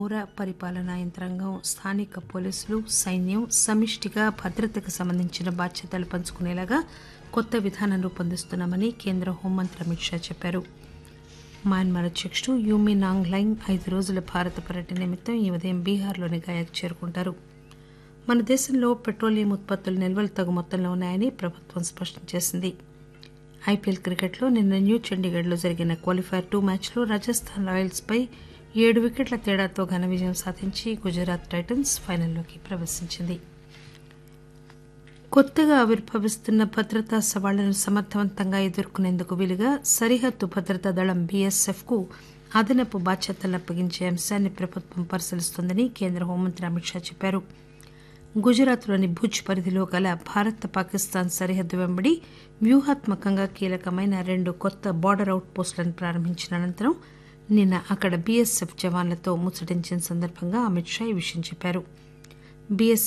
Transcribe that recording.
పౌర పరిపాలనా యంత్రాంగం స్థానిక పోలీసులు సైన్యం సమిష్టిగా భద్రతకు సంబంధించిన బాధ్యతలు పంచుకునేలాగా కొత్త విధానం రూపొందిస్తున్నామని కేంద్ర హోంమంత్రి అమిత్ షా చెప్పారు మయన్మార్ అధ్యకుడు యూమి నాంగ్ లైంగ్ ఐదు రోజుల భారత పర్యటన నిమిత్తం ఈ ఉదయం బీహార్లోని గయాకు చేరుకుంటారు మన దేశంలో పెట్రోలియం ఉత్పత్తుల నిల్వలు తగు మొత్తంలో ఉన్నాయని ప్రభుత్వం స్పష్టం చేసింది ఐపీఎల్ క్రికెట్లో నిన్న న్యూ చండీగఢ్లో జరిగిన క్వాలిఫైర్ టూ మ్యాచ్లో రాజస్థాన్ రాయల్స్పై ఏడు వికెట్ల తేడాతో ఘన విజయం సాధించి గుజరాత్ టైటన్స్ ఫైనల్లోకి ప్రవేశించింది కొత్తగా ఆవిర్భవిస్తున్న భద్రతా సవాళ్లను సమర్థవంతంగా ఎదుర్కొనేందుకు వీలుగా సరిహద్దు భద్రతా దళం బీఎస్ఎఫ్ కు అదనపు బాధ్యతలను అప్పగించే అంశాన్ని ప్రభుత్వం పరిశీలిస్తోందని కేంద్ర హోంమంత్రి అమిత్ షా చెప్పారు గుజరాత్లోని భుజ్ పరిధిలో గల భారత్ పాకిస్తాన్ సరిహద్దు వెంబడి వ్యూహాత్మకంగా కీలకమైన రెండు కొత్త బార్డర్ అవుట్ పోస్టులను ప్రారంభించిన అనంతరం నిన్న అక్కడ బీఎస్ఎఫ్ జవాన్లతో ముచ్చటించిన సందర్భంగా అమిత్ షా ఈ విషయం చెప్పారు బీఎస్